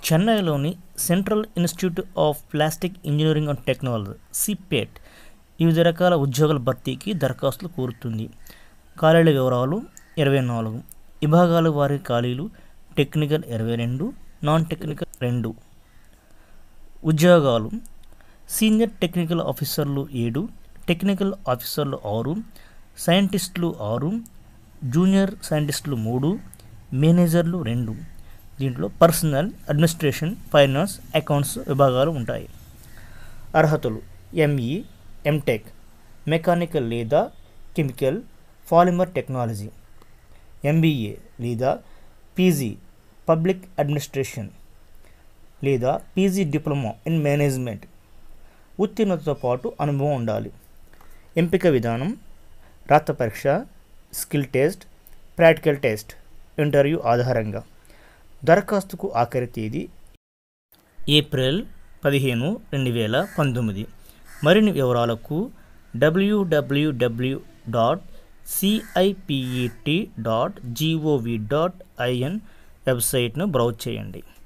చెన్నైలోని central institute of plastic engineering and technology CIPET వివిధ రకాల ఉద్యోగాల భర్తీకి దరఖాస్తులు కోరుతుంది ఖాళీల వివరాలు ఇరవై నాలుగు విభాగాల వారి ఖాళీలు టెక్నికల్ ఇరవై రెండు నాన్ టెక్నికల్ రెండు ఉద్యోగాలు సీనియర్ టెక్నికల్ ఆఫీసర్లు ఏడు టెక్నికల్ ఆఫీసర్లు ఆరు సైంటిస్టులు ఆరు జూనియర్ సైంటిస్టులు మూడు మేనేజర్లు రెండు దీంట్లో పర్సనల్ అడ్మినిస్ట్రేషన్ ఫైనాన్స్ అకౌంట్స్ విభాగాలు ఉంటాయి అర్హతలు ఎంఈ ఎంటెక్ మెకానికల్ లేదా కెమికల్ పాలిమర్ టెక్నాలజీ ఎంబీఏ లేదా పీజీ పబ్లిక్ అడ్మినిస్ట్రేషన్ లేదా పీజీ డిప్లొమా ఇన్ మేనేజ్మెంట్ ఉత్తీర్ణతతో పాటు అనుభవం ఉండాలి ఎంపిక విధానం రాత పరీక్ష skill test practical test interview ఆధారంగా దరఖాస్తుకు ఆఖరి తేదీ ఏప్రిల్ పదిహేను రెండు వేల పంతొమ్మిది మరిన్ని వివరాలకు WWW dot CIPET dot GOV dot IN వెబ్సైట్ను బ్రౌజ్ చేయండి